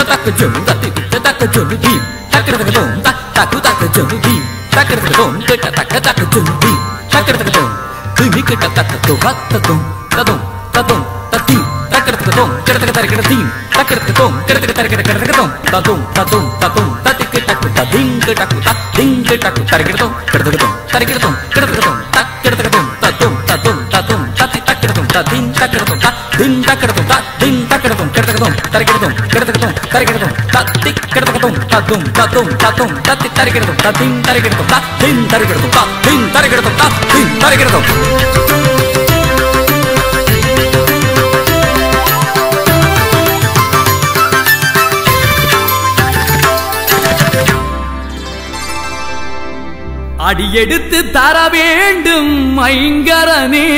taka jum ta ti ta taka jum di taka taka dum ta taku taka jum di taka taka dum ta taka taka jum di taka taka dum kumi ke ta taka to ha ta dum ta dum ta dum ta ti taka taka dum taka taka taka ti taka taka dum taka taka taka taka dum ta dum ta dum ta dum ta ti ke taku ta ding ke taku ta ding ke taku ta taka dum taka taka dum taka taka dum taka taka dum ta taka taka dum ta dum ta dum ta dum ta ti taka dum ta ding taka dum ta ding taka dum ta ding taka dum taka taka dum taka dum taka dum taka dum ta ti taka dum ta dum ta dum ta dum ta ti taka dum ta ding taka dum ta ding taka dum ta ding taka dum ta ding taka dum அடியெடுத்து தர வேண்டும் ஐங்கரனே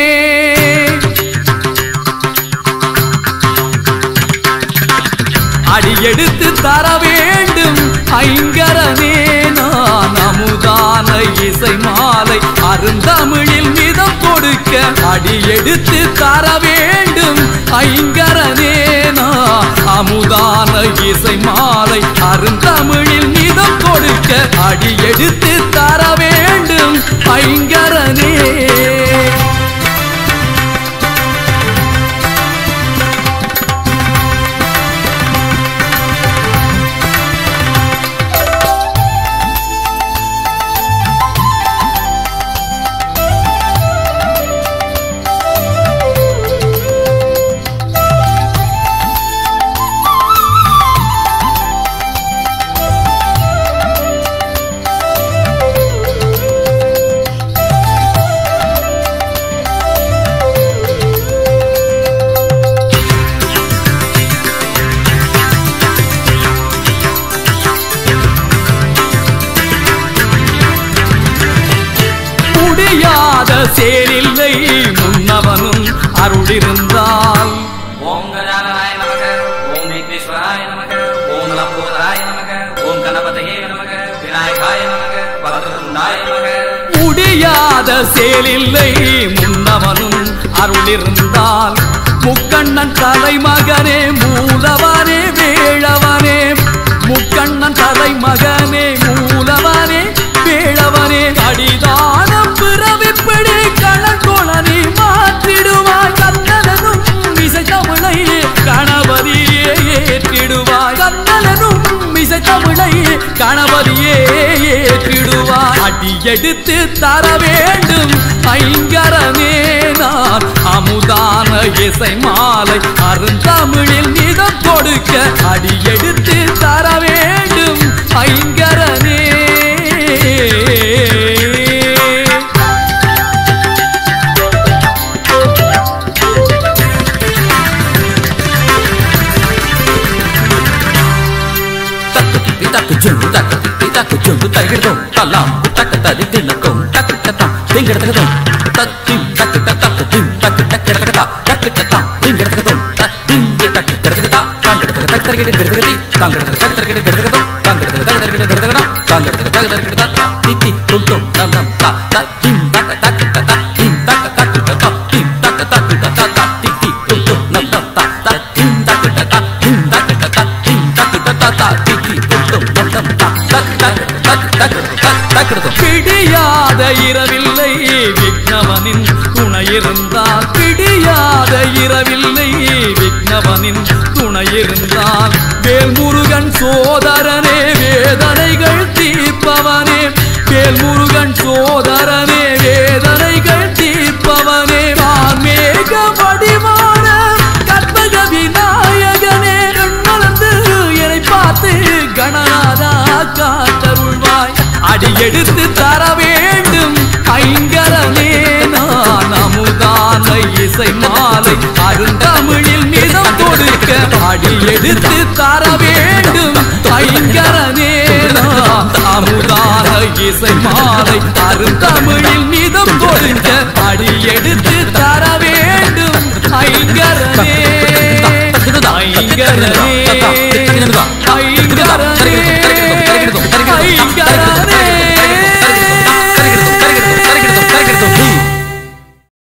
அடியெடுத்து தர வேண்டும் ஐங்கரனே நான் அமுதான இசை மாலை அருந்தமிழில் மிதம் கொடுக்க அடியெடுத்து தர வேண்டும் ஐங்கரனே நான் அமுதான இசை மாலை அருந்தமிழில் மிதம் கொடுக்க அடியெடுத்து தர வேண்டும் ஐங்கரனே முடியாத செயலில்லை முன்னவனும் அருளிருந்தால் ஓம் கஜானனாய நமக ஓம் விக்னேஸ்வராய நமக ஓம் லம்போதராய நமக ஓம் கணபதையே நமக விநாயகாய நமக பரதுண்டாய நமக முடியாத செயலில்லை முன்னவனும் அருளிருந்தால் முக்கண்ணன் தலைமகனே மூலவனே வேளவனே முக்கண்ணன் தலைமகனே மூலவனே வேளவனே அடிதான பிறவிப்படி கணக்கோளனை மாற்றிடுவாய் கண்ணனும் இசை தமிழை கணபதியே ஏற்றிடுவாய் கண்ணனும் இசை தமிழை கணபதியே ஏற்றிடுவாய் அடியெடுத்து தர வேண்டும் ஐங்கரனே நான் அமுதான இசை மாலை அருந்தமிழில் மிதம் கொடுக்க அடியெடுத்து தர வேண்டும் ஐங்கரனே taka ti taka jum taka ti taka jum taka dum talam taka ta di tin kom taka ta ta ding taka dum ta tim taka ta ta tim taka taka taka ta taka ta ta ding taka dum ta ding taka taka ta tang taka taka taka taka taka ti tang taka taka taka taka taka dum tang taka taka taka taka taka ta tang taka taka taka taka ta ti ti tum tum tam tam ta ta tim taka taka ta ta tim taka taka ta ta tim taka taka ta ta ta ti ti tum tum nam tam ta ta tim taka ta ta tim taka ta ta tim taka ta ta ta ti ti tum tum nam tam ta ta ta ta ta ta ta ta பிடியாத இரவில்லை விக்னவனின் துணையிருந்தால் பிடியாத இரவில்லை விக்னவனின் துணையிருந்தால் Velmurugan சோதரனே வேதனைகள் தீர்ப்பவனே வேல்முருகன் சோதரனே வேதனைகள் தீர்ப்பவனே வான்மேக வடிவான கற்பக விநாயகனே கண்மலர்ந்து என்னை பார்த்து கணநாதா காத்தருள்வாய் அடியெடுத்து தர வேண்டும் ஐங்கரனே நான் அமுதான இசை மாலை அருந்தமிழில் மிதம் கொடுக்க அடியெடுத்து தர வேண்டும் ஐங்கரனே நான் அமுதான இசை மாலை அருந்தமிழில் மிதம் கொடுக்க அடியெடுத்து